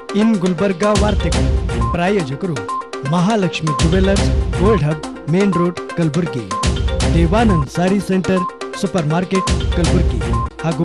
ಇನ್ ಗುಲ್ಬರ್ಗಾ ವಾರ್ತೆಗಳು ಪ್ರಾಯೋಜಕರು Mahalakshmi jewellers gold hub main road Kalaburagi Devanand sari centre super market Kalaburagi ಹಾಗೂ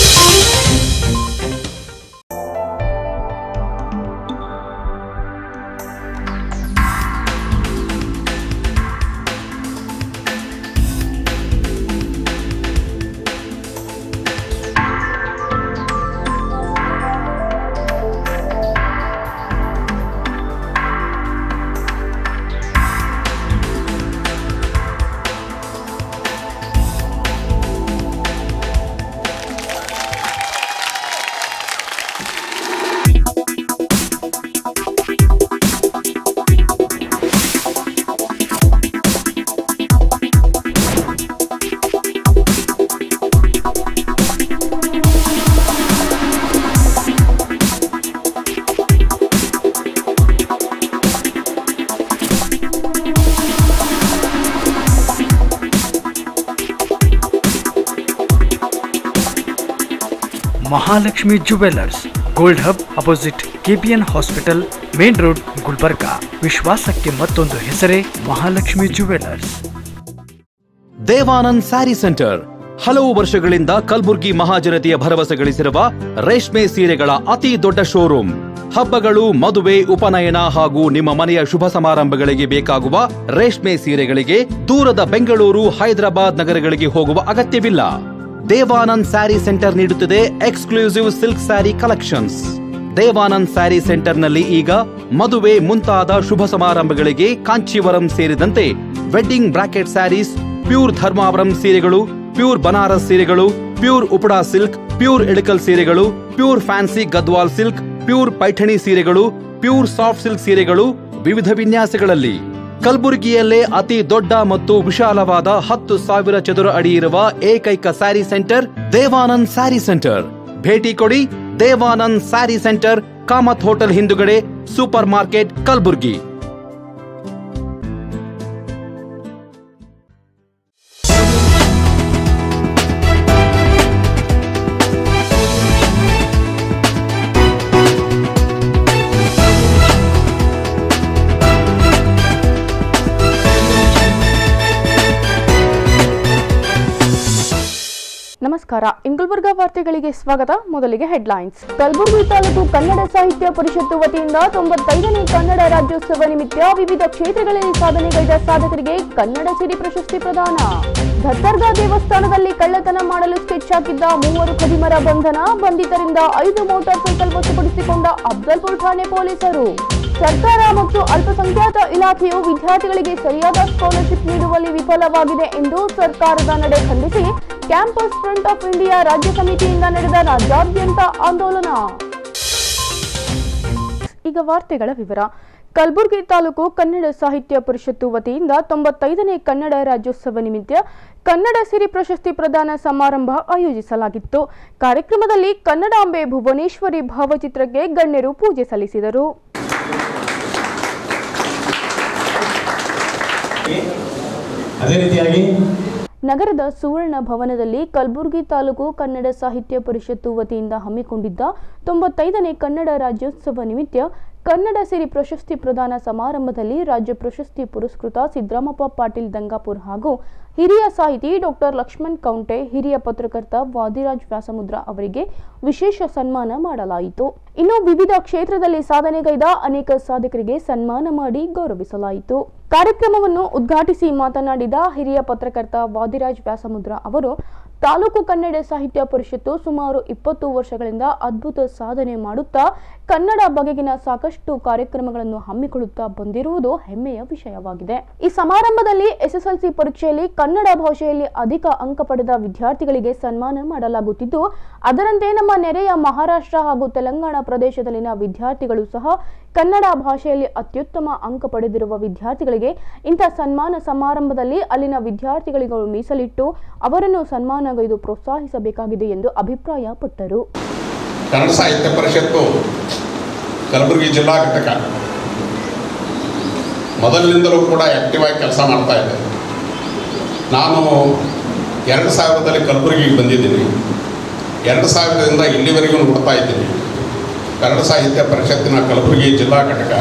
Mahalakshmi jewellers gold hub opposite KPN hospital main road Gulbarga ವಿಶ್ವಾಸಕ್ಕೆ ಮತ್ತೊಂದು ಹೆಸರೇ ಮಹಾಲಕ್ಷ್ಮಿ ಜುವೆಲ್ಲರ್ಸ್ ದೇವಾನಂದ್ ಸ್ಯಾರಿ ಸೆಂಟರ್ ಹಲವು ವರ್ಷಗಳಿಂದ ಕಲ್ಬುರ್ಗಿ ಮಹಾಜನತೆಯ ಭರವಸೆ ಗಳಿಸಿರುವ ರೇಷ್ಮೆ ಸೀರೆಗಳ ಅತಿ ದೊಡ್ಡ ಶೋರೂಮ್ ಹಬ್ಬಗಳು ಮದುವೆ ಉಪನಯನ ಹಾಗೂ ನಿಮ್ಮ ಮನೆಯ ಶುಭ ಸಮಾರಂಭಗಳಿಗೆ ಬೇಕಾಗುವ ರೇಷ್ಮೆ ಸೀರೆಗಳಿಗೆ ದೂರದ ಬೆಂಗಳೂರು ಹೈದರಾಬಾದ್ ನಗರಗಳಿಗೆ ಹೋಗುವ ಅಗತ್ಯವಿಲ್ಲ ದೇವಾನಂದ್ ಸ್ಯಾರಿ ಸೆಂಟರ್ ನೀಡುತ್ತಿದೆ exclusive silk sari collections Devanand sari ಸೆಂಟರ್ನಲ್ಲಿ ಈಗ ಮದುವೆ ಮುಂತಾದ ಶುಭ ಸಮಾರಂಭಗಳಿಗೆ ಕಾಂಚೀವರಂ ಸೇರಿದಂತೆ wedding brocade saris pure Dharmavaram ಸೀರೆಗಳು ಪ್ಯೂರ್ ಬನಾರಸ್ ಸೀರೆಗಳು pure Uppada silk pure Ilkal ಸೀರೆಗಳು pure fancy Gadwal silk pure Paithani ಸೀರೆಗಳು ಪ್ಯೂರ್ ಸಾಫ್ಟ್ ಸಿಲ್ಕ್ ಸೀರೆಗಳು ವಿವಿಧ ವಿನ್ಯಾಸಗಳಲ್ಲಿ ಕಲಬುರಗಿಯಲ್ಲೇ ಅತಿ ದೊಡ್ಡ ಮತ್ತು ವಿಶಾಲವಾದ ಹತ್ತು ಸಾವಿರ ಚದುರ ಅಡಿ ಇರುವ ಏಕೈಕ ಸ್ಯಾರಿ ಸೆಂಟರ್ ದೇವಾನಂದ್ ಸ್ಯಾರಿ ಸೆಂಟರ್ ಭೇಟಿ ಕೊಡಿ ದೇವಾನಂದ್ ಸ್ಯಾರಿ ಸೆಂಟರ್ ಕಾಮತ್ ಹೋಟೆಲ್ ಹಿಂದುಗಡೆ ಸೂಪರ್ ಮಾರ್ಕೆಟ್ ಕಲಬುರ್ಗಿ ನಮಸ್ಕಾರ ಇಂಗುಲ್ಬರ್ಗ ವಾರ್ತೆಗಳಿಗೆ ಸ್ವಾಗತ ಮೊದಲಿಗೆ ಹೆಡ್ಲೈನ್ಸ್ ಕಲಬುರಗಿ ತಾಲೂಕು ಕನ್ನಡ ಸಾಹಿತ್ಯ ಪರಿಷತ್ತು ವತಿಯಿಂದ ತೊಂಬತ್ತೈದನೇ ಕನ್ನಡ ರಾಜ್ಯೋತ್ಸವ ನಿಮಿತ್ತ ವಿವಿಧ ಕ್ಷೇತ್ರಗಳಲ್ಲಿ ಸಾಧನೆಗೈದ ಸಾಧಕರಿಗೆ ಕನ್ನಡ ಸಿರಿ ಪ್ರಶಸ್ತಿ ಪ್ರದಾನ ದತ್ತರ್ಗಾ ದೇವಸ್ಥಾನದಲ್ಲಿ ಕಳ್ಳತನ ಮಾಡಲು ಸ್ಕೆಚ್ ಹಾಕಿದ್ದ ಮೂವರು ಖದೀಮರ ಬಂಧನ ಬಂಧಿತರಿಂದ ಐದು ಮೋಟಾರ್ ಸೈಕಲ್ ವಶಪಡಿಸಿಕೊಂಡ ಅಫ್ಜಲ್ಪುರ್ ಠಾಣೆ ಪೊಲೀಸರು ಸರ್ಕಾರ ಮತ್ತು ಅಲ್ಪಸಂಖ್ಯಾತ ಇಲಾಖೆಯು ವಿದ್ಯಾರ್ಥಿಗಳಿಗೆ ಸರಿಯಾದ ಸ್ಕಾಲರ್ಶಿಪ್ ನೀಡುವಲ್ಲಿ ವಿಫಲವಾಗಿದೆ ಎಂದು ಸರ್ಕಾರದ ನಡೆ ಖಂಡಿಸಿ ಕ್ಯಾಂಪಸ್ ಫ್ರಂಟ್ ಆಫ್ ಇಂಡಿಯಾ ರಾಜ್ಯ ಸಮಿತಿಯಿಂದ ನಡೆದ ರಾಜ್ಯಾದ್ಯಂತ ಆಂದೋಲನ ಈಗ ವಾರ್ತೆಗಳ ವಿವರ ಕಲಬುರಗಿ ತಾಲೂಕು ಕನ್ನಡ ಸಾಹಿತ್ಯ ಪರಿಷತ್ತು ವತಿಯಿಂದ ತೊಂಬತ್ತೈದನೇ ಕನ್ನಡ ರಾಜ್ಯೋತ್ಸವ ನಿಮಿತ್ತ ಕನ್ನಡ ಸಿರಿ ಪ್ರಶಸ್ತಿ ಪ್ರದಾನ ಸಮಾರಂಭ ಆಯೋಜಿಸಲಾಗಿತ್ತು ಕಾರ್ಯಕ್ರಮದಲ್ಲಿ ಕನ್ನಡಾಂಬೆ ಭುವನೇಶ್ವರಿ ಭಾವಚಿತ್ರಕ್ಕೆ ಗಣ್ಯರು ಪೂಜೆ ಸಲ್ಲಿಸಿದರು ಅದೇ ರೀತಿಯಾಗಿ ನಗರದ ಸುವರ್ಣ ಭವನದಲ್ಲಿ ಕಲಬುರಗಿ ತಾಲೂಕು ಕನ್ನಡ ಸಾಹಿತ್ಯ ಪರಿಷತ್ತು ವತಿಯಿಂದ ಹಮ್ಮಿಕೊಂಡಿದ್ದ ತೊಂಬತ್ತೈದನೇ ಕನ್ನಡ ರಾಜ್ಯೋತ್ಸವ ನಿಮಿತ್ತ ಕನ್ನಡ ಸಿರಿ ಪ್ರಶಸ್ತಿ ಪ್ರದಾನ ಸಮಾರಂಭದಲ್ಲಿ ರಾಜ್ಯ ಪ್ರಶಸ್ತಿ ಪುರಸ್ಕೃತ ಸಿದ್ದರಾಮಪ್ಪ ಪಾಟೀಲ್ ದಂಗಾಪುರ್ ಹಾಗೂ ಹಿರಿಯ ಸಾಹಿತಿ ಡಾಕ್ಟರ್ ಲಕ್ಷ್ಮಣ್ ಕೌಂಟೆ ಹಿರಿಯ ಪತ್ರಕರ್ತ ವಾದಿರಾಜ್ ವ್ಯಾಸಮುದ್ರ ಅವರಿಗೆ ವಿಶೇಷ ಸನ್ಮಾನ ಮಾಡಲಾಯಿತು ಇನ್ನು ವಿವಿಧ ಕ್ಷೇತ್ರದಲ್ಲಿ ಸಾಧನೆಗೈದ ಅನೇಕ ಸಾಧಕರಿಗೆ ಸನ್ಮಾನ ಮಾಡಿ ಗೌರವಿಸಲಾಯಿತು ಕಾರ್ಯಕ್ರಮವನ್ನು ಉದ್ಘಾಟಿಸಿ ಮಾತನಾಡಿದ ಹಿರಿಯ ಪತ್ರಕರ್ತ ವಾದಿರಾಜ್ ವ್ಯಾಸಮುದ್ರ ಅವರು ತಾಲೂಕು ಕನ್ನಡ ಸಾಹಿತ್ಯ ಪರಿಷತ್ತು ಸುಮಾರು ಇಪ್ಪತ್ತು ವರ್ಷಗಳಿಂದ ಅದ್ಭುತ ಸಾಧನೆ ಮಾಡುತ್ತಾ ಕನ್ನಡ ಬಗೆಗಿನ ಸಾಕಷ್ಟು ಕಾರ್ಯಕ್ರಮಗಳನ್ನು ಹಮ್ಮಿಕೊಳ್ಳುತ್ತಾ ಬಂದಿರುವುದು ಹೆಮ್ಮೆಯ ವಿಷಯವಾಗಿದೆ ಈ ಸಮಾರಂಭದಲ್ಲಿ ಎಸ್ಎಸ್ಎಲ್ಸಿ ಪರೀಕ್ಷೆಯಲ್ಲಿ ಕನ್ನಡ ಭಾಷೆಯಲ್ಲಿ ಅಧಿಕ ಅಂಕ ಪಡೆದ ವಿದ್ಯಾರ್ಥಿಗಳಿಗೆ ಸನ್ಮಾನ ಮಾಡಲಾಗುತ್ತಿದ್ದು ಅದರಂತೆ ನಮ್ಮ ನೆರೆಯ ಮಹಾರಾಷ್ಟ್ರ ಹಾಗೂ ತೆಲಂಗಾಣ ಪ್ರದೇಶದಲ್ಲಿನ ವಿದ್ಯಾರ್ಥಿಗಳು ಸಹ ಕನ್ನಡ ಭಾಷೆಯಲ್ಲಿ ಅತ್ಯುತ್ತಮ ಅಂಕ ಪಡೆದಿರುವ ವಿದ್ಯಾರ್ಥಿಗಳಿಗೆ ಇಂಥ ಸನ್ಮಾನ ಸಮಾರಂಭದಲ್ಲಿ ಅಲ್ಲಿನ ವಿದ್ಯಾರ್ಥಿಗಳಿಗೂ ಮೀಸಲಿಟ್ಟು ಅವರನ್ನು ಸನ್ಮಾನಗೈದು ಪ್ರೋತ್ಸಾಹಿಸಬೇಕಾಗಿದೆ ಎಂದು ಅಭಿಪ್ರಾಯಪಟ್ಟರು ಕನ್ನಡ ಸಾಹಿತ್ಯ ಪರಿಷತ್ತು ಕಲಬುರಗಿ ಜಿಲ್ಲಾ ಘಟಕ ಮೊದಲಿನಿಂದಲೂ ಕೂಡ ಆ್ಯಕ್ಟಿವ್ ಆಗಿ ಕೆಲಸ ಮಾಡ್ತಾ ಇದೆ ನಾನು ಎರಡು ಸಾವಿರದಲ್ಲಿ ಕಲಬುರಗಿಗೆ ಬಂದಿದ್ದೀನಿ ಎರಡು ಸಾವಿರದಿಂದ ಇಲ್ಲಿವರೆಗೂ ನೋಡ್ತಾ ಇದ್ದೀನಿ ಕನ್ನಡ ಸಾಹಿತ್ಯ ಪರಿಷತ್ತಿನ ಕಲಬುರಗಿ ಜಿಲ್ಲಾ ಘಟಕ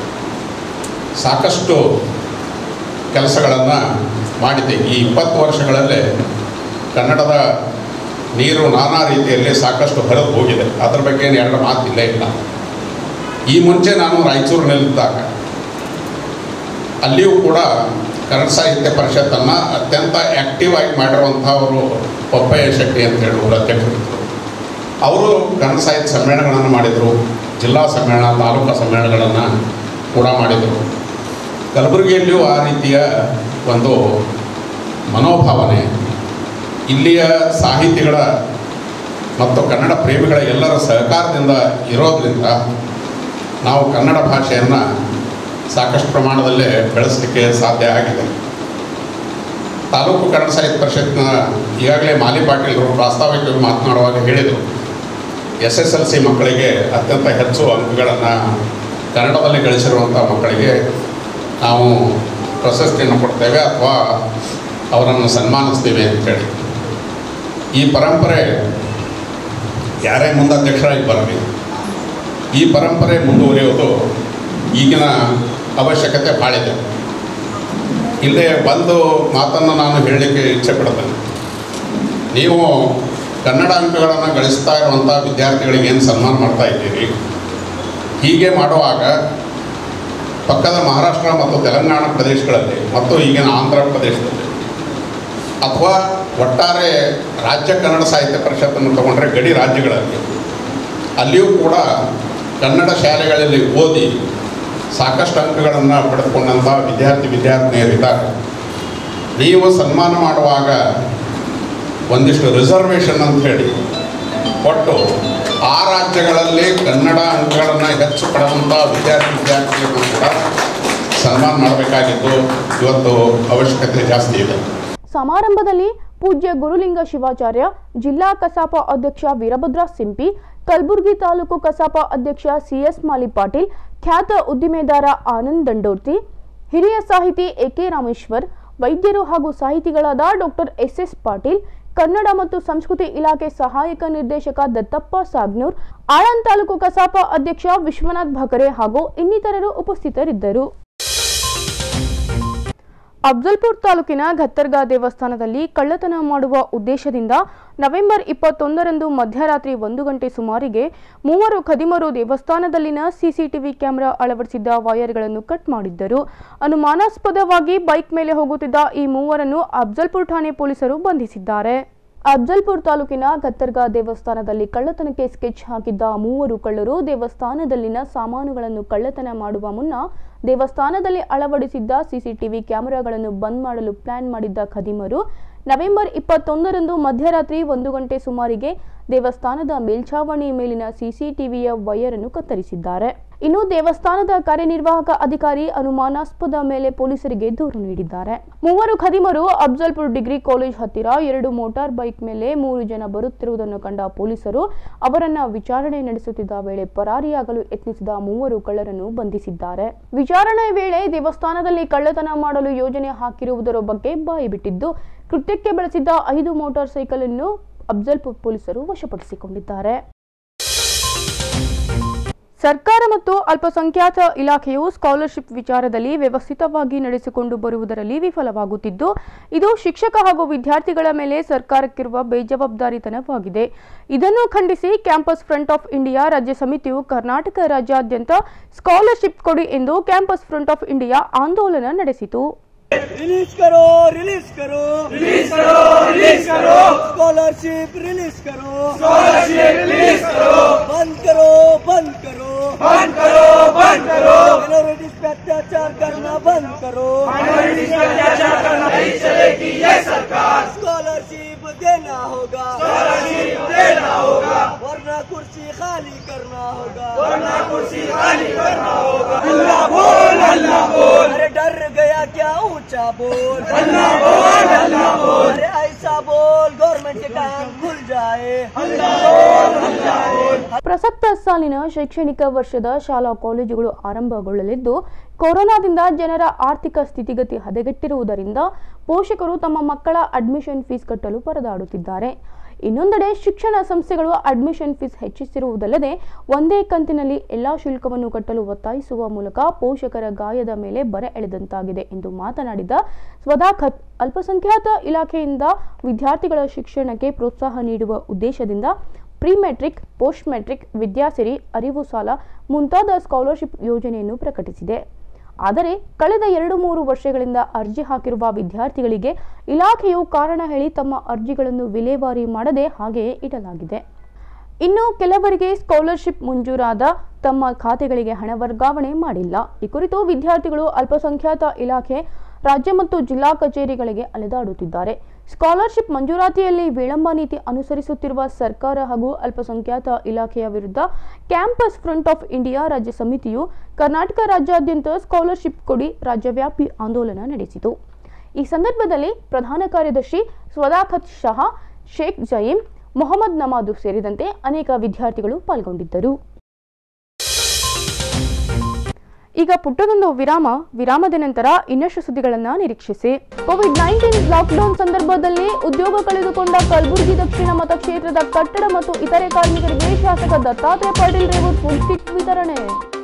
ಸಾಕಷ್ಟು ಕೆಲಸಗಳನ್ನು ಮಾಡಿದೆ ಈ ಇಪ್ಪತ್ತು ವರ್ಷಗಳಲ್ಲೇ ಕನ್ನಡದ ನೀರು ನಾನಾ ರೀತಿಯಲ್ಲಿ ಸಾಕಷ್ಟು ಹರಿದು ಹೋಗಿದೆ ಅದ್ರ ಬಗ್ಗೆ ಏನು ಎರಡು ಮಾತಿಲ್ಲ ಇಲ್ಲ ಈ ಮುಂಚೆ ನಾನು ರಾಯಚೂರಿನಲ್ಲಿದ್ದಾಗ ಅಲ್ಲಿಯೂ ಕೂಡ ಕನ್ನಡ ಸಾಹಿತ್ಯ ಪರಿಷತ್ತನ್ನು ಅತ್ಯಂತ ಆ್ಯಕ್ಟಿವ್ ಆಗಿ ಮಾಡಿರುವಂಥವರು ಪಪ್ಪಯ್ಯ ಶೆಟ್ಟಿ ಅಂತ ಹೇಳಿ ಊರ ಅಧ್ಯಕ್ಷರಿದ್ದರು ಅವರು ಕನ್ನಡ ಸಾಹಿತ್ಯ ಸಮ್ಮೇಳನಗಳನ್ನು ಮಾಡಿದರು ಜಿಲ್ಲಾ ಸಮ್ಮೇಳನ ತಾಲೂಕಾ ಸಮ್ಮೇಳನಗಳನ್ನು ಕೂಡ ಮಾಡಿದರು ಕಲಬುರಗಿಯಲ್ಲಿಯೂ ಆ ರೀತಿಯ ಒಂದು ಮನೋಭಾವನೆ ಇಲ್ಲಿಯ ಸಾಹಿತಿಗಳ ಮತ್ತು ಕನ್ನಡ ಪ್ರೇಮಿಗಳ ಎಲ್ಲರ ಸಹಕಾರದಿಂದ ಇರೋದರಿಂದ ನಾವು ಕನ್ನಡ ಭಾಷೆಯನ್ನು ಸಾಕಷ್ಟು ಪ್ರಮಾಣದಲ್ಲೇ ಬೆಳೆಸಲಿಕ್ಕೆ ಸಾಧ್ಯ ಆಗಿದೆ ತಾಲೂಕು ಕನ್ನಡ ಸಾಹಿತ್ಯ ಪರಿಷತ್ನ ಈಗಾಗಲೇ ಮಾಲಿ ಪಾಟೀಲರು ಪ್ರಾಸ್ತಾವಿಕವಾಗಿ ಮಾತನಾಡುವಾಗ ಹೇಳಿದರು ಎಸ್ ಎಸ್ ಎಲ್ ಸಿ ಮಕ್ಕಳಿಗೆ ಅತ್ಯಂತ ಹೆಚ್ಚು ಅಂಕಗಳನ್ನು ಕನ್ನಡದಲ್ಲಿ ಗಳಿಸಿರುವಂಥ ಮಕ್ಕಳಿಗೆ ನಾವು ಪ್ರಶಸ್ತಿಯನ್ನು ಕೊಡ್ತೇವೆ ಅಥವಾ ಅವರನ್ನು ಸನ್ಮಾನಿಸ್ತೀವಿ ಅಂತೇಳಿ ಈ ಪರಂಪರೆ ಯಾರೇ ಮುಂದೆ ಅಧ್ಯಕ್ಷರಾಗಿ ಬರಲಿ ಈ ಪರಂಪರೆ ಮುಂದುವರಿಯೋದು ಈಗಿನ ಅವಶ್ಯಕತೆ ಭಾಳಿದೆ ಇಲ್ಲೇ ಒಂದು ಮಾತನ್ನು ನಾನು ಹೇಳಲಿಕ್ಕೆ ಇಚ್ಛೆ ಪಡ್ತೇನೆ ನೀವು ಕನ್ನಡ ಅಂಕಗಳನ್ನು ಗಳಿಸ್ತಾ ಇರುವಂಥ ವಿದ್ಯಾರ್ಥಿಗಳಿಗೆ ಏನು ಸನ್ಮಾನ ಮಾಡ್ತಾ ಇದ್ದೀರಿ ಹೀಗೆ ಮಾಡುವಾಗ ಪಕ್ಕದ ಮಹಾರಾಷ್ಟ್ರ ಮತ್ತು ತೆಲಂಗಾಣ ಪ್ರದೇಶಗಳಲ್ಲಿ ಮತ್ತು ಈಗಿನ ಆಂಧ್ರ ಪ್ರದೇಶದಲ್ಲಿ ಅಥವಾ ಒಟ್ಟಾರೆ ರಾಜ್ಯ ಕನ್ನಡ ಸಾಹಿತ್ಯ ಪರಿಷತ್ತನ್ನು ತಗೊಂಡ್ರೆ ಗಡಿ ರಾಜ್ಯಗಳಲ್ಲಿ ಅಲ್ಲಿಯೂ ಕೂಡ ಕನ್ನಡ ಶಾಲೆಗಳಲ್ಲಿ ಓದಿ ಸಾಕಷ್ಟು ಅಂಕಗಳನ್ನು ಪಡೆದುಕೊಂಡಂಥ ವಿದ್ಯಾರ್ಥಿ ವಿದ್ಯಾರ್ಥಿನಿಯರಿದ್ದಾರೆ ನೀವು ಸನ್ಮಾನ ಮಾಡುವಾಗ ಒಂದಿಷ್ಟು ರಿಸರ್ವೇಷನ್ ಅಂತ ಹೇಳಿ ಕೊಟ್ಟು ಆ ರಾಜ್ಯಗಳಲ್ಲಿ ಕನ್ನಡ ಅಂಕಗಳನ್ನು ಹೆಚ್ಚು ಪಡೆದಂಥ ವಿದ್ಯಾರ್ಥಿ ವಿದ್ಯಾರ್ಥಿಗಳನ್ನು ಕೂಡ ಸನ್ಮಾನ ಮಾಡಬೇಕಾಗಿದ್ದು ಇವತ್ತು ಅವಶ್ಯಕತೆ ಜಾಸ್ತಿ ಇದೆ ಸಮಾರಂಭದಲ್ಲಿ ಪೂಜ್ಯ ಗುರುಲಿಂಗ ಶಿವಾಚಾರ್ಯ ಜಿಲ್ಲಾ ಕಸಾಪ ಅಧ್ಯಕ್ಷ ವೀರಭದ್ರ ಸಿಂಪಿ ಕಲಬುರಗಿ ತಾಲೂಕು ಕಸಾಪ ಅಧ್ಯಕ್ಷ ಸಿಎಸ್ ಮಾಲಿ ಪಾಟೀಲ್ ಖ್ಯಾತ ಉದ್ದಿಮೆದಾರ ಆನಂದ್ ದಂಡೋರ್ತಿ ಹಿರಿಯ ಸಾಹಿತಿ ಎಕೆ ರಾಮೇಶ್ವರ್ ವೈದ್ಯರು ಹಾಗೂ ಸಾಹಿತಿಗಳಾದ doctor S S Patil Kannada ಮತ್ತು ಸಂಸ್ಕೃತಿ ಇಲಾಖೆ ಸಹಾಯಕ ನಿರ್ದೇಶಕ ದತ್ತಪ್ಪ ಸಾಗ್ನೂರ್ ಆಳಂದ್ ತಾಲೂಕು ಕಸಾಪ ಅಧ್ಯಕ್ಷ ವಿಶ್ವನಾಥ್ ಭಕರೆ ಹಾಗೂ ಇನ್ನಿತರರು ಉಪಸ್ಥಿತರಿದ್ದರು ಅಫ್ಜಲ್ಪುರ್ ತಾಲೂಕಿನ ಘತ್ತರ್ಗಾ ದೇವಸ್ಥಾನದಲ್ಲಿ ಕಳ್ಳತನ ಮಾಡುವ ಉದ್ದೇಶದಿಂದ ನವೆಂಬರ್ ಇಪ್ಪತ್ತೊಂದರಂದು ಮಧ್ಯರಾತ್ರಿ ಒಂದು ಗಂಟೆ ಸುಮಾರಿಗೆ ಮೂವರು ಖದೀಮರು ದೇವಸ್ಥಾನದಲ್ಲಿನ ಸಿಸಿಟಿವಿ ಕ್ಯಾಮೆರಾ ಅಳವಡಿಸಿದ್ದ ವೈರ್ಗಳನ್ನು ಕಟ್ ಮಾಡಿದ್ದರು ಅನುಮಾನಾಸ್ಪದವಾಗಿ ಬೈಕ್ ಮೇಲೆ ಹೋಗುತ್ತಿದ್ದ ಈ ಮೂವರನ್ನು ಅಫ್ಜಲ್ಪುರ್ ಠಾಣೆ ಪೊಲೀಸರು ಬಂಧಿಸಿದ್ದಾರೆ ಅಫ್ಜಲ್ಪುರ್ ತಾಲೂಕಿನ ಕತ್ತರ್ಗಾ ದೇವಸ್ಥಾನದಲ್ಲಿ ಕಳ್ಳತನಕ್ಕೆ ಸ್ಕೆಚ್ ಹಾಕಿದ್ದ ಮೂವರು ಕಳ್ಳರು ದೇವಸ್ಥಾನದಲ್ಲಿನ ಸಾಮಾನುಗಳನ್ನು ಕಳ್ಳತನ ಮಾಡುವ ಮುನ್ನ ದೇವಸ್ಥಾನದಲ್ಲಿ ಅಳವಡಿಸಿದ್ದ ಸಿಸಿಟಿವಿ ಕ್ಯಾಮೆರಾಗಳನ್ನು ಬಂದ್ ಮಾಡಲು ಪ್ಲಾನ್ ಮಾಡಿದ್ದ ಖದೀಮರು ನವೆಂಬರ್ ಇಪ್ಪತ್ತೊಂದರಂದು ಮಧ್ಯರಾತ್ರಿ ಒಂದು ಗಂಟೆ ಸುಮಾರಿಗೆ ದೇವಸ್ಥಾನದ ಮೇಲ್ಛಾವಣಿ ಮೇಲಿನ ಸಿಸಿಟಿವಿಯ ವೈರ್ ಅನ್ನು ಕತ್ತರಿಸಿದ್ದಾರೆ ಇನ್ನು ದೇವಸ್ಥಾನದ ಕಾರ್ಯನಿರ್ವಾಹಕ ಅಧಿಕಾರಿ ಅನುಮಾನಾಸ್ಪದ ಮೇಲೆ ಪೊಲೀಸರಿಗೆ ದೂರು ನೀಡಿದ್ದಾರೆ ಮೂವರು ಖದೀಮರು ಅಫ್ಜಲ್ಪುರ್ ಡಿಗ್ರಿ ಕಾಲೇಜ್ ಹತ್ತಿರ ಎರಡು ಮೋಟಾರ್ ಬೈಕ್ ಮೇಲೆ ಮೂರು ಜನ ಬರುತ್ತಿರುವುದನ್ನು ಕಂಡ ಪೊಲೀಸರು ಅವರನ್ನ ವಿಚಾರಣೆ ನಡೆಸುತ್ತಿದ್ದ ವೇಳೆ ಪರಾರಿಯಾಗಲು ಯತ್ನಿಸಿದ ಮೂವರು ಕಳ್ಳರನ್ನು ಬಂಧಿಸಿದ್ದಾರೆ ವಿಚಾರಣೆ ವೇಳೆ ದೇವಸ್ಥಾನದಲ್ಲಿ ಕಳ್ಳತನ ಮಾಡಲು ಯೋಜನೆ ಹಾಕಿರುವುದರ ಬಗ್ಗೆ ಬಾಯಿ ಬಿಟ್ಟಿದ್ದು ಕೃತ್ಯಕ್ಕೆ ಬಳಸಿದ್ದ ಐದು ಮೋಟಾರ್ ಸೈಕಲ್ ಅನ್ನು ಅಫ್ಜಲ್ಪುರ್ ಪೊಲೀಸರು ವಶಪಡಿಸಿಕೊಂಡಿದ್ದಾರೆ ಸರ್ಕಾರ ಮತ್ತು ಅಲ್ಪಸಂಖ್ಯಾತ ಇಲಾಖೆಯು ಸ್ಕಾಲರ್ಶಿಪ್ ವಿಚಾರದಲ್ಲಿ ವ್ಯವಸ್ಥಿತವಾಗಿ ನಡೆಸಿಕೊಂಡು ಬರುವುದರಲ್ಲಿ ವಿಫಲವಾಗುತ್ತಿದ್ದು ಇದು ಶಿಕ್ಷಕ ಹಾಗೂ ವಿದ್ಯಾರ್ಥಿಗಳ ಮೇಲೆ ಸರ್ಕಾರಕ್ಕಿರುವ ಬೇಜವಾಬ್ದಾರಿತನವಾಗಿದೆ ಇದನ್ನು ಖಂಡಿಸಿ ಕ್ಯಾಂಪಸ್ ಫ್ರಂಟ್ ಆಫ್ ಇಂಡಿಯಾ ರಾಜ್ಯ ಸಮಿತಿಯು ಕರ್ನಾಟಕ ರಾಜ್ಯಾದ್ಯಂತ ಸ್ಕಾಲರ್ಶಿಪ್ ಕೊಡಿ ಎಂದು ಕ್ಯಾಂಪಸ್ ಫ್ರಂಟ್ ಆಫ್ ಇಂಡಿಯಾ ಆಂದೋಲನ ನಡೆಸಿತು रिलीज करो रिलीज करो रिलीज करो रिलीज करो स्कॉलरशिप रिलीज करो स्कॉलरशिप रिलीज करो बंद करो बंद करो बंद करो बंद करो माइनॉरिटीज पे अत्याचार करना बंद करो माइनॉरिटीज पे अत्याचार करना नहीं चलेगी ये सरकार स्कॉलरशिप देना होगा स्कॉलरशिप देना होगा वरना कुर्सी खाली करना होगा वरना कुर्सी खाली करना होगा अल्लाह बोल अल्लाह बोल अरे डर गया क्या ऊंचा बोल अल्लाह बोल अल्लाह बोल अरे ऐसा बोल गवर्नमेंट के कान खुल जाए अल्लाह बोल अल्लाह बोल ಪ್ರಸಕ್ತ ಸಾಲಿನ ಶೈಕ್ಷಣಿಕ ವರ್ಷದ ಶಾಲಾ ಕಾಲೇಜುಗಳು ಆರಂಭಗೊಳ್ಳಲಿದ್ದು ಕೊರೋನಾದಿಂದ ಜನರ ಆರ್ಥಿಕ ಸ್ಥಿತಿಗತಿ ಹದಗೆಟ್ಟಿರುವುದರಿಂದ ಪೋಷಕರು ತಮ್ಮ ಮಕ್ಕಳ ಅಡ್ಮಿಷನ್ ಫೀಸ್ ಕಟ್ಟಲು ಪರದಾಡುತ್ತಿದ್ದಾರೆ ಇನ್ನೊಂದೆಡೆ ಶಿಕ್ಷಣ ಸಂಸ್ಥೆಗಳು ಅಡ್ಮಿಷನ್ ಫೀಸ್ ಹೆಚ್ಚಿಸಿರುವುದಲ್ಲದೆ ಒಂದೇ ಕಂತಿನಲ್ಲಿ ಎಲ್ಲಾ ಶುಲ್ಕವನ್ನು ಕಟ್ಟಲು ಒತ್ತಾಯಿಸುವ ಮೂಲಕ ಪೋಷಕರ ಗಾಯದ ಮೇಲೆ ಬರೆ ಎಳೆದಂತಾಗಿದೆ ಎಂದು ಮಾತನಾಡಿದ ಸ್ವದಾಖತ್ ಅಲ್ಪಸಂಖ್ಯಾತ ಇಲಾಖೆಯಿಂದ ವಿದ್ಯಾರ್ಥಿಗಳ ಶಿಕ್ಷಣಕ್ಕೆ ಪ್ರೋತ್ಸಾಹ ನೀಡುವ ಉದ್ದೇಶದಿಂದ pre matric post matric Vidyasiri Arivu ಸಾಲ ಮುಂತಾದ ಸ್ಕಾಲರ್ಶಿಪ್ ಯೋಜನೆಯನ್ನು ಪ್ರಕಟಿಸಿದೆ ಆದರೆ ಕಳೆದ ಎರಡು ಮೂರು ವರ್ಷಗಳಿಂದ ಅರ್ಜಿ ಹಾಕಿರುವ ವಿದ್ಯಾರ್ಥಿಗಳಿಗೆ ಇಲಾಖೆಯು ಕಾರಣ ಹೇಳಿ ತಮ್ಮ ಅರ್ಜಿಗಳನ್ನು ವಿಲೇವಾರಿ ಮಾಡದೆ ಹಾಗೆಯೇ ಇಡಲಾಗಿದೆ ಇನ್ನು ಕೆಲವರಿಗೆ ಸ್ಕಾಲರ್ಶಿಪ್ ಮಂಜೂರಾದ ತಮ್ಮ ಖಾತೆಗಳಿಗೆ ಹಣ ವರ್ಗಾವಣೆ ಮಾಡಿಲ್ಲ ಈ ಕುರಿತು ವಿದ್ಯಾರ್ಥಿಗಳು ಅಲ್ಪಸಂಖ್ಯಾತ ಇಲಾಖೆ ರಾಜ್ಯ ಮತ್ತು ಜಿಲ್ಲಾ ಕಚೇರಿಗಳಿಗೆ ಅಲೆದಾಡುತ್ತಿದ್ದಾರೆ ಸ್ಕಾಲರ್ಶಿಪ್ ಮಂಜೂರಾತಿಯಲ್ಲಿ ವಿಳಂಬ ನೀತಿ ಅನುಸರಿಸುತ್ತಿರುವ ಸರ್ಕಾರ ಹಾಗೂ ಅಲ್ಪಸಂಖ್ಯಾತ ಇಲಾಖೆಯ ವಿರುದ್ಧ ಕ್ಯಾಂಪಸ್ ಫ್ರಂಟ್ ಆಫ್ ಇಂಡಿಯಾ ರಾಜ್ಯ ಸಮಿತಿಯು ಕರ್ನಾಟಕ ರಾಜ್ಯಾದ್ಯಂತ ಸ್ಕಾಲರ್ಶಿಪ್ ಕೊಡಿ ರಾಜ್ಯವ್ಯಾಪಿ ಆಂದೋಲನ ನಡೆಸಿತು ಈ ಸಂದರ್ಭದಲ್ಲಿ ಪ್ರಧಾನ ಕಾರ್ಯದರ್ಶಿ ಸ್ವದಾಖತ್ ಶಹಾ ಶೇಖ್ ಜಯೀಂ ಮೊಹಮ್ಮದ್ ನಮಾದು ಸೇರಿದಂತೆ ಅನೇಕ ವಿದ್ಯಾರ್ಥಿಗಳು ಪಾಲ್ಗೊಂಡಿದ್ದರು ಈಗ ಪುಟ್ಟದೊಂದು ವಿರಾಮ ವಿರಾಮದ ನಂತರ ಇನ್ನಷ್ಟು ಸುದ್ದಿಗಳನ್ನು ನಿರೀಕ್ಷಿಸಿ ಕೋವಿಡ್ ನೈನ್ಟೀನ್ ಲಾಕ್ಡೌನ್ ಸಂದರ್ಭದಲ್ಲಿ ಉದ್ಯೋಗ ಕಳೆದುಕೊಂಡ ಕಲಬುರಗಿ ದಕ್ಷಿಣ ಮತಕ್ಷೇತ್ರದ ಕಟ್ಟಡ ಮತ್ತು ಇತರೆ ಕಾರ್ಮಿಕರಿಗೆ ಶಾಸಕ ದತ್ತಾತ್ರೇಯ ಪಾಟೀಲ್ ರೇವೂರ್ ಫುಡ್ ಕಿಟ್ ವಿತರಣೆ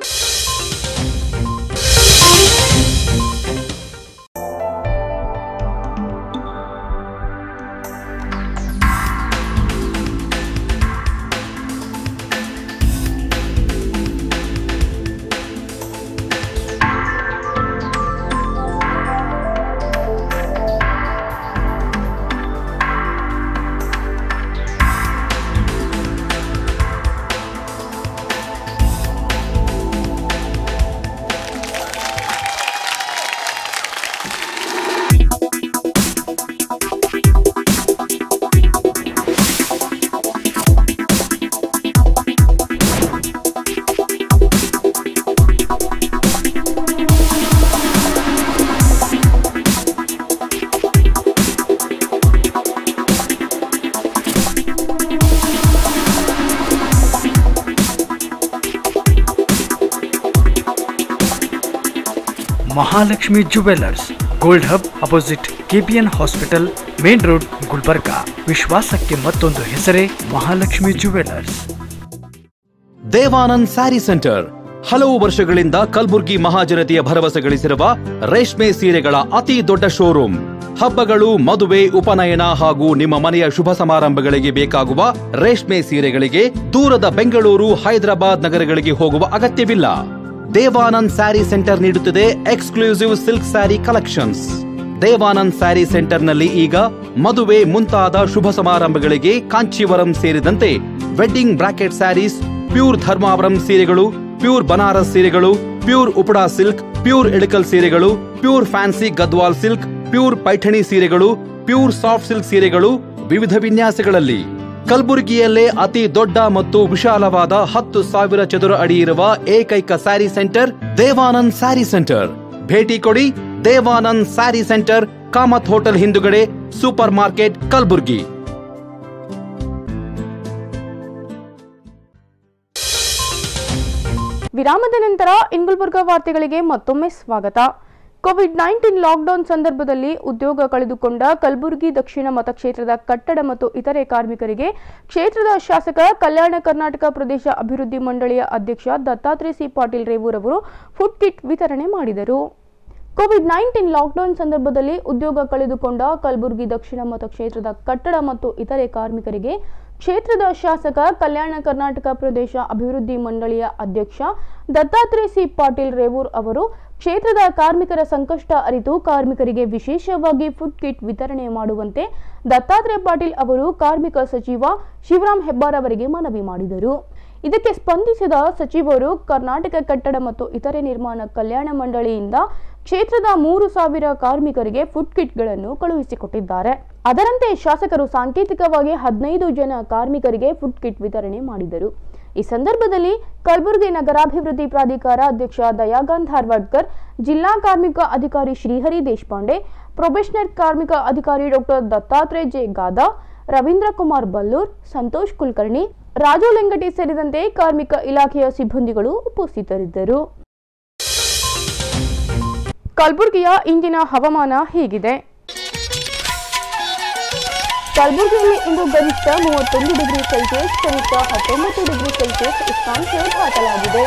Mahalakshmi jewellers gold hub opposite KPN hospital main road Gulbarga ವಿಶ್ವಾಸಕ್ಕೆ ಮತ್ತೊಂದು ಹೆಸರೇ ಮಹಾಲಕ್ಷ್ಮಿ ಜುವೆಲ್ಲರ್ಸ್ ದೇವಾನಂದ್ ಸ್ಯಾರಿ ಸೆಂಟರ್ ಹಲವು ವರ್ಷಗಳಿಂದ ಕಲ್ಬುರ್ಗಿ ಮಹಾಜನತೆಯ ಭರವಸೆ ಗಳಿಸಿರುವ ರೇಷ್ಮೆ ಸೀರೆಗಳ ಅತಿ ದೊಡ್ಡ ಶೋರೂಮ್ ಹಬ್ಬಗಳು ಮದುವೆ ಉಪನಯನ ಹಾಗೂ ನಿಮ್ಮ ಮನೆಯ ಶುಭ ಸಮಾರಂಭಗಳಿಗೆ ಬೇಕಾಗುವ ರೇಷ್ಮೆ ಸೀರೆಗಳಿಗೆ ದೂರದ ಬೆಂಗಳೂರು ಹೈದರಾಬಾದ್ ನಗರಗಳಿಗೆ ಹೋಗುವ ಅಗತ್ಯವಿಲ್ಲ ದೇವಾನಂದ್ ಸ್ಯಾರಿ ಸೆಂಟರ್ ನೀಡುತ್ತಿದೆ exclusive silk sari collections Devanand sari ಸೆಂಟರ್ನಲ್ಲಿ ಈಗ ಮದುವೆ ಮುಂತಾದ ಶುಭ ಸಮಾರಂಭಗಳಿಗೆ ಕಾಂಚೀವರಂ ಸೇರಿದಂತೆ wedding brocade saris pure Dharmavaram ಸೀರೆಗಳು ಪ್ಯೂರ್ ಬನಾರಸ್ ಸೀರೆಗಳು pure Uppada silk pure Ilkal ಸೀರೆಗಳು pure fancy Gadwal silk pure Paithani ಸೀರೆಗಳು ಪ್ಯೂರ್ ಸಾಫ್ಟ್ ಸಿಲ್ಕ್ ಸೀರೆಗಳು ವಿವಿಧ ವಿನ್ಯಾಸಗಳಲ್ಲಿ ಕಲಬುರಗಿಯಲ್ಲೇ ಅತಿ ದೊಡ್ಡ ಮತ್ತು ವಿಶಾಲವಾದ ಹತ್ತು ಸಾವಿರ ಚದುರ ಅಡಿ ಇರುವ ಏಕೈಕ ಸ್ಯಾರಿ ಸೆಂಟರ್ ದೇವಾನಂದ್ ಸ್ಯಾರಿ ಸೆಂಟರ್ ಭೇಟಿ ಕೊಡಿ ದೇವಾನಂದ್ ಸ್ಯಾರಿ ಸೆಂಟರ್ ಕಾಮತ್ ಹೋಟೆಲ್ ಹಿಂದುಗಡೆ ಸೂಪರ್ ಮಾರ್ಕೆಟ್ ಕಲಬುರ್ಗಿ ವಿರಾಮದ ನಂತರ ಇಂಗುಲ್ಬರ್ಗ ವಾರ್ತೆಗಳಿಗೆ ಮತ್ತೊಮ್ಮೆ ಸ್ವಾಗತ ಕೋವಿಡ್ ನೈನ್ಟೀನ್ ಲಾಕ್ಡೌನ್ ಸಂದರ್ಭದಲ್ಲಿ ಉದ್ಯೋಗ ಕಳೆದುಕೊಂಡ ಕಲಬುರಗಿ ದಕ್ಷಿಣ ಮತಕ್ಷೇತ್ರದ ಕಟ್ಟಡ ಮತ್ತು ಇತರೆ ಕಾರ್ಮಿಕರಿಗೆ ಕ್ಷೇತ್ರದ ಶಾಸಕ ಕಲ್ಯಾಣ ಕರ್ನಾಟಕ ಪ್ರದೇಶ ಅಭಿವೃದ್ಧಿ ಮಂಡಳಿಯ ಅಧ್ಯಕ್ಷ ದತ್ತಾತ್ರೇಯ ಸಿ ಪಾಟೀಲ್ ರೇವೂರ್ ಅವರು ಫುಡ್ ಕಿಟ್ ವಿತರಣೆ ಮಾಡಿದರು ಕೋವಿಡ್ ನೈನ್ಟೀನ್ ಲಾಕ್ಡೌನ್ ಸಂದರ್ಭದಲ್ಲಿ ಉದ್ಯೋಗ ಕಳೆದುಕೊಂಡ ಕಲಬುರಗಿ ದಕ್ಷಿಣ ಮತಕ್ಷೇತ್ರದ ಕಟ್ಟಡ ಮತ್ತು ಇತರೆ ಕಾರ್ಮಿಕರಿಗೆ ಕ್ಷೇತ್ರದ ಶಾಸಕ ಕಲ್ಯಾಣ ಕರ್ನಾಟಕ ಪ್ರದೇಶ ಅಭಿವೃದ್ಧಿ ಮಂಡಳಿಯ ಅಧ್ಯಕ್ಷ ದತ್ತಾತ್ರೇಯ ಸಿ ಪಾಟೀಲ್ ರೇವೂರ್ ಅವರು ಕ್ಷೇತ್ರದ ಕಾರ್ಮಿಕರ ಸಂಕಷ್ಟ ಅರಿತು ಕಾರ್ಮಿಕರಿಗೆ ವಿಶೇಷವಾಗಿ ಫುಡ್ ಕಿಟ್ ವಿತರಣೆ ಮಾಡುವಂತೆ ದತ್ತಾತ್ರೇಯ ಪಾಟೀಲ್ ಅವರು ಕಾರ್ಮಿಕ ಸಚಿವ ಶಿವರಾಮ್ ಹೆಬ್ಬಾರ್ ಅವರಿಗೆ ಮನವಿ ಮಾಡಿದರು ಇದಕ್ಕೆ ಸ್ಪಂದಿಸಿದ ಸಚಿವರು ಕರ್ನಾಟಕ ಕಟ್ಟಡ ಮತ್ತು ಇತರೆ ನಿರ್ಮಾಣ ಕಲ್ಯಾಣ ಮಂಡಳಿಯಿಂದ ಕ್ಷೇತ್ರದ ಮೂರು ಸಾವಿರ ಕಾರ್ಮಿಕರಿಗೆ ಫುಡ್ ಕಿಟ್ಗಳನ್ನು ಕಳುಹಿಸಿಕೊಟ್ಟಿದ್ದಾರೆ ಅದರಂತೆ ಶಾಸಕರು ಸಾಂಕೇತಿಕವಾಗಿ ಹದಿನೈದು ಜನ ಕಾರ್ಮಿಕರಿಗೆ ಫುಡ್ ಕಿಟ್ ವಿತರಣೆ ಮಾಡಿದರು ಈ ಸಂದರ್ಭದಲ್ಲಿ ಕಲಬುರಗಿ ನಗರಾಭಿವೃದ್ಧಿ ಪ್ರಾಧಿಕಾರ ಅಧ್ಯಕ್ಷ ದಯಾಗಾಂಧ್ ಧಾರವಾಡ್ಕರ್ ಜಿಲ್ಲಾ ಕಾರ್ಮಿಕ ಅಧಿಕಾರಿ ಶ್ರೀಹರಿ ದೇಶಪಾಂಡೆ ಪ್ರೊಬೇಷನರ್ ಕಾರ್ಮಿಕ ಅಧಿಕಾರಿ ಡಾಕ್ಟರ್ ದತ್ತಾತ್ರೇಯ ಜೆ ಗಾದಾ ರವೀಂದ್ರ ಕುಮಾರ್ ಬಲ್ಲೂರ್ ಸಂತೋಷ್ ಕುಲಕರ್ಣಿ ರಾಜು ಲೆಂಗಟಿ ಸೇರಿದಂತೆ ಕಾರ್ಮಿಕ ಇಲಾಖೆಯ ಸಿಬ್ಬಂದಿಗಳು ಉಪಸ್ಥಿತರಿದ್ದರು ಕಲಬುರಗಿಯ ಇಂದಿನ ಹವಾಮಾನ ಹೀಗಿದೆ ಕಲಬುರಗಿಯಲ್ಲಿ ಇಂದು ಗರಿಷ್ಠ ಮೂವತ್ತೊಂದು ಡಿಗ್ರಿ ಸೆಲ್ಸಿಯಸ್ ಕನಿಷ್ಠ ಹತ್ತೊಂಬತ್ತು ಡಿಗ್ರಿ ಸೆಲ್ಸಿಯಸ್ ಉಷ್ಣಾಂಶ ದಾಖಲಾಗಿದೆ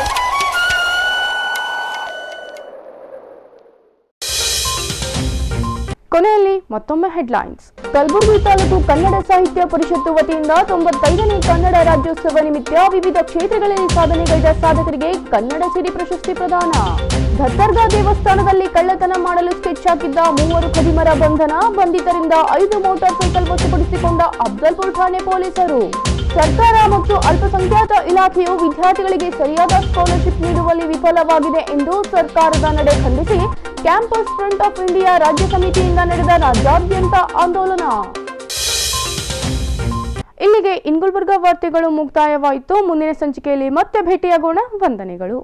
ಕೊನೆಯಲ್ಲಿ ಮತ್ತೊಮ್ಮೆ ಹೆಡ್ಲೈನ್ಸ್ ಕಲಬುರಗಿ ತಾಲೂಕು ಕನ್ನಡ ಸಾಹಿತ್ಯ ಪರಿಷತ್ತು ವತಿಯಿಂದ ತೊಂಬತ್ತೈದನೇ ಕನ್ನಡ ರಾಜ್ಯೋತ್ಸವ ನಿಮಿತ್ತ ವಿವಿಧ ಕ್ಷೇತ್ರಗಳಲ್ಲಿ ಸಾಧನೆಗೈದ ಸಾಧಕರಿಗೆ ಕನ್ನಡ ಸಿರಿ ಪ್ರಶಸ್ತಿ ಪ್ರದಾನ ದತ್ತರ್ಗಾ ದೇವಸ್ಥಾನದಲ್ಲಿ ಕಳ್ಳತನ ಮಾಡಲು ಸ್ಕೆಚ್ ಹಾಕಿದ್ದ ಮೂವರು ಖದೀಮರ ಬಂಧನ ಬಂಧಿತರಿಂದ ಐದು ಮೋಟಾರ್ ಸೈಕಲ್ ವಶಪಡಿಸಿಕೊಂಡ ಅಫ್ಜಲ್ಪುರ್ ಠಾಣೆ ಪೊಲೀಸರು ಸರ್ಕಾರ ಮತ್ತು ಅಲ್ಪಸಂಖ್ಯಾತ ಇಲಾಖೆಯು ವಿದ್ಯಾರ್ಥಿಗಳಿಗೆ ಸರಿಯಾದ ಸ್ಕಾಲರ್ಶಿಪ್ ನೀಡುವಲ್ಲಿ ವಿಫಲವಾಗಿದೆ ಎಂದು ಸರ್ಕಾರದ ನಡೆ ಖಂಡಿಸಿ ಕ್ಯಾಂಪಸ್ ಫ್ರಂಟ್ ಆಫ್ ಇಂಡಿಯಾ ರಾಜ್ಯ ಸಮಿತಿಯಿಂದ ನಡೆದ ರಾಜ್ಯಾದ್ಯಂತ ಆಂದೋಲನ ಇಲ್ಲಿಗೆ ಇಂಗುಲ್ಬರ್ಗ ವಾರ್ತೆಗಳು ಮುಕ್ತಾಯವಾಯಿತು ಮುಂದಿನ ಸಂಚಿಕೆಯಲ್ಲಿ ಮತ್ತೆ ಭೇಟಿಯಾಗೋಣ ವಂದನೆಗಳು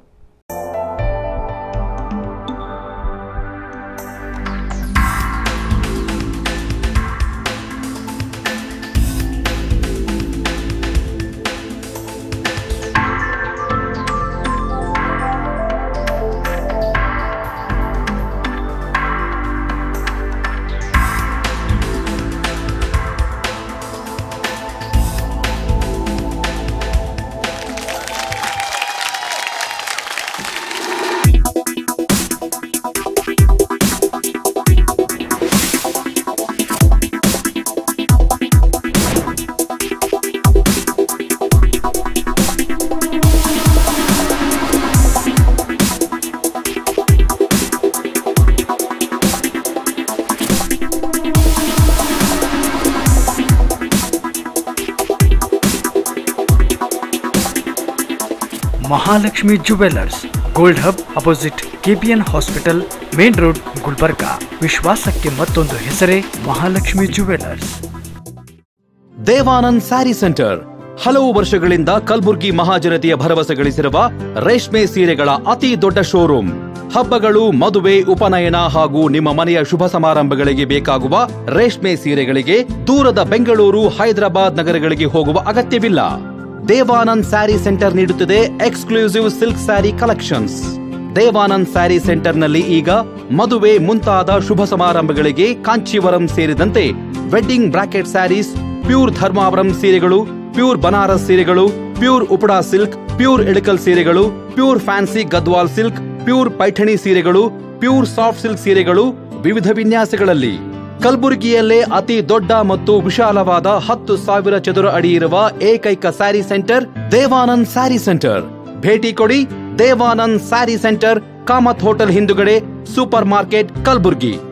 Mahalakshmi jewellers gold hub opposite KPN hospital main road Gulbarga ವಿಶ್ವಾಸಕ್ಕೆ ಮತ್ತೊಂದು ಹೆಸರೇ ಮಹಾಲಕ್ಷ್ಮಿ ಜುವೆಲ್ಲರ್ಸ್ ದೇವಾನಂದ್ ಸ್ಯಾರಿ ಸೆಂಟರ್ ಹಲವು ವರ್ಷಗಳಿಂದ ಕಲ್ಬುರ್ಗಿ ಮಹಾಜನತೆಯ ಭರವಸೆ ಗಳಿಸಿರುವ ರೇಷ್ಮೆ ಸೀರೆಗಳ ಅತಿ ದೊಡ್ಡ ಶೋರೂಮ್ ಹಬ್ಬಗಳು ಮದುವೆ ಉಪನಯನ ಹಾಗೂ ನಿಮ್ಮ ಮನೆಯ ಶುಭ ಸಮಾರಂಭಗಳಿಗೆ ಬೇಕಾಗುವ ರೇಷ್ಮೆ ಸೀರೆಗಳಿಗೆ ದೂರದ ಬೆಂಗಳೂರು ಹೈದರಾಬಾದ್ ನಗರಗಳಿಗೆ ಹೋಗುವ ಅಗತ್ಯವಿಲ್ಲ ದೇವಾನಂದ್ ಸ್ಯಾರಿ ಸೆಂಟರ್ ನೀಡುತ್ತಿದೆ exclusive silk sari collections Devanand sari ಸೆಂಟರ್ನಲ್ಲಿ ಈಗ ಮದುವೆ ಮುಂತಾದ ಶುಭ ಸಮಾರಂಭಗಳಿಗೆ ಕಾಂಚೀವರಂ ಸೇರಿದಂತೆ wedding brocade saris pure Dharmavaram ಸೀರೆಗಳು ಪ್ಯೂರ್ ಬನಾರಸ್ ಸೀರೆಗಳು pure Uppada silk pure Ilkal ಸೀರೆಗಳು pure fancy Gadwal silk pure Paithani ಸೀರೆಗಳು ಪ್ಯೂರ್ ಸಾಫ್ಟ್ ಸಿಲ್ಕ್ ಸೀರೆಗಳು ವಿವಿಧ ವಿನ್ಯಾಸಗಳಲ್ಲಿ ಕಲಬುರಗಿಯಲ್ಲೇ ಅತಿ ದೊಡ್ಡ ಮತ್ತು ವಿಶಾಲವಾದ ಹತ್ತು ಸಾವಿರ ಚದುರ ಅಡಿ ಇರುವ ಏಕೈಕ ಸ್ಯಾರಿ ಸೆಂಟರ್ ದೇವಾನಂದ್ ಸ್ಯಾರಿ ಸೆಂಟರ್ ಭೇಟಿ ಕೊಡಿ ದೇವಾನಂದ್ ಸ್ಯಾರಿ ಸೆಂಟರ್ ಕಾಮತ್ ಹೋಟೆಲ್ ಹಿಂದುಗಡೆ ಸೂಪರ್ ಮಾರ್ಕೆಟ್ ಕಲಬುರ್ಗಿ